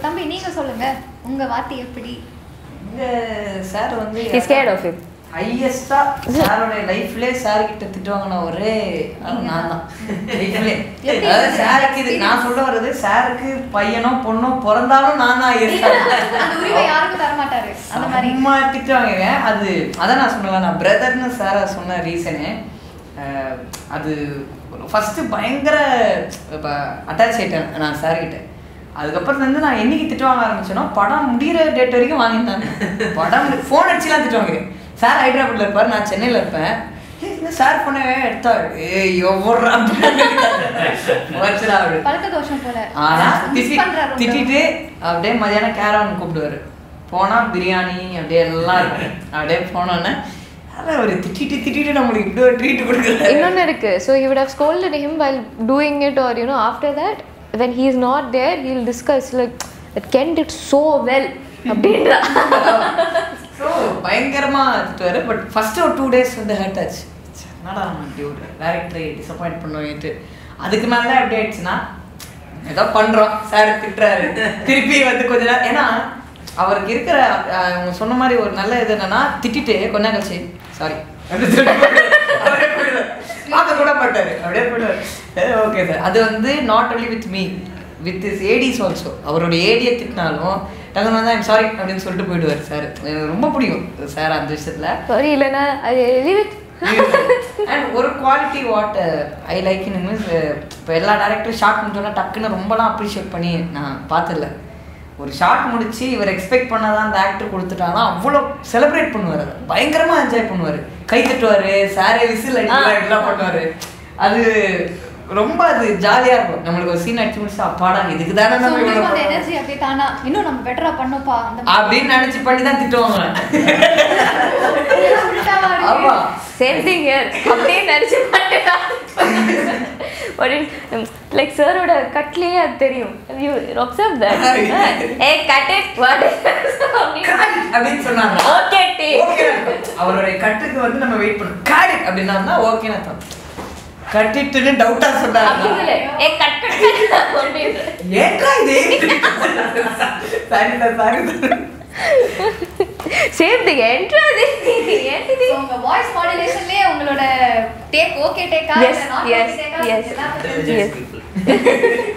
தம்பி நீங்க சொல்லுங்க உங்க வார்த்தை எப்படி இந்த சார் வந்து He's scared of him. ஹையஸ்டா சாரோட லைஃப்ல சார் கிட்ட திட்டு வாங்கின ஒரே ஆள் நான் தான் லைஃப்லே எப்படி அதாவது இருந்தது? சாருக்கு இது நான் சொல்ல வர்றது சாருக்கு பையனோ பொண்ணோ பிறந்தாலும் நான் தான் இல்ல, அந்த உரிமை யாருக்கும் தர மாட்டாரு அந்த மாதிரி சும்மா திட்டு வாங்குவேன் அது அதான் நான் சொன்னல நான் பிரதர்னு சாரா சொன்ன ரீசனு அது ஃபஸ்ட்டு பயங்கர இப்போ அட்டாச் ஆயிட்டேன் நான் சார் கிட்ட அதுக்கப்புறம் வந்து நான் என்னைக்கு திட்டு வாங்க ஆரம்பிச்சேனோ படம் முடிகிற டேட் வரைக்கும் வாங்கியிருந்தாங்க படம் ஃபோன் அடிச்சுலாம் திட்டு வாங்குறேன் சார் ஹைதராபாத்ல இருப்பார் நான் சென்னையில் இருப்பேன் ஏய், என்ன சார் பண்ண எடுத்தா ஏய் எவ்வளோ வச்சுடா அப்படி பழக்க தோஷம் போல ஆனா Miss திட்டி பண்றாரு உங்களை. திட்டிட்டு அப்படியே மதியானம் கேரவன் கூப்பிடுவாரு போனா பிரியாணி அப்படியே எல்லாம் இருக்கும் அப்படியே போனோன்னே அதான் ஒரு திட்டிட்டு திட்டிட்டு நம்மளுக்கு இப்படி ஒரு ட்ரீட் கொடுக்குறாரு இன்னொன்று இருக்கு so he would have scolded him while doing it or you know after that when he is not there he'll discuss like that Ken did so well அப்படின்றா ஸோ பயங்கரமா திட்டுவாரு பட் ஃபர்ஸ்ட் ஒரு two days வந்து hurt ஆச்சு ச்சே, என்னடா நம்ம இப்படி ஒரு டேரக்டரை டிசப்பாயிண்ட் பண்ணுவோம்ட்டு அதுக்கு மேலே எப்படி ஆயிடுச்சுன்னா ஏதோ பண்றோம் சார் திட்டுறாரு திருப்பி வந்து கொஞ்ச நேரம் ஏன்னா அவருக்கு இருக்கிற அஹ், அவங்க சொன்ன மாதிரி ஒரு நல்ல இது என்னன்னா திட்டிட்டு கொஞ்ச நேரம் கழிச்சு சாரி பார்க்க கூட மாட்டாரு அப்படியே போயிடுவாரு ஓகே சார் அது வந்து not only with me with is ADs also அவருடைய ஏடியை திட்டினாலும் டக்குனு வந்து ஐம் சாரி அப்படின்னு சொல்லிட்டு போயிடுவார் சார் எனக்கு ரொம்ப பிடிக்கும் சார் அந்த விஷயத்துல சாரி இல்லைன்னா அது leave it அண்ட் ஒரு quality what I like in means இப்போ எல்லா டேரக்டரும் ஷார்ட் முடிச்சோன்னா டக்குன்னு ரொம்பலாம் அப்ரிஷியேட் பண்ணி நான் பார்த்ததில்ல ஒரு ஷார்ட் முடிச்சு இவர் எக்ஸ்பெக்ட் பண்ணாதான் அந்த ஆக்டர் கொடுத்துட்டாங்கன்னா அவ்வளோ செலிப்ரேட் பண்ணுவார் அதை பயங்கரமாக என்ஜாய் பண்ணுவார் கை தட்டுவார் சாரே விசில் அடிக்கலாம் எல்லாம் பண்ணுவார் அது ரொம்ப அது ஜாலியாக இருக்கும் நம்மளுக்கு ஒரு சீன் அடிச்சு முடிச்சு அப்பாடா இதுக்கு தானே So, நம்ம உங்களுக்கு இவ்வளோ அந்த பண்ணோம். எனர்ஜி அப்படியே தானா இன்னும் நம்ம பெட்டரா பண்ணோம்ப்பா அந்த அப்படின்னு நினச்சி பண்ணி தான் திட்டுவாங்க இதெல்லாம் உல்டாவா இருக்கு. ஆமா சேம் திங் ஹியர் அப்படியே நினச்சி பண்ணிட்டா பட் லைக் சாரோட கட்லேயே அது தெரியும் you observe that a cut it what got அப்படின்னு சொன்னாங்க ஓகே டீ Okay ன்னு அர்த்தம். அவருடைய கட்டுக்கு வந்து நம்ம வெயிட் பண்ணணும் காடு அப்படின்னா ஓகேன்னு அர்த்தம் கட்டிட்டுன்னு டவுட்டா அப்படி சொன்னாங்க இல்லை ஏ கட் கட் அப்படின்ற ஏன்டா இது சாரி சாரி சேம் திங் என்ட்ராது ஏன்டி So, உங்க வாய்ஸ் மாடுலேஷன்லயே உங்களோட டேக் ஓகே டேக்கா Yes, இல்ல நாட் yes, ஓகே டேக்கா yes. எல்லாத்தையும் Yes. Intelligent people.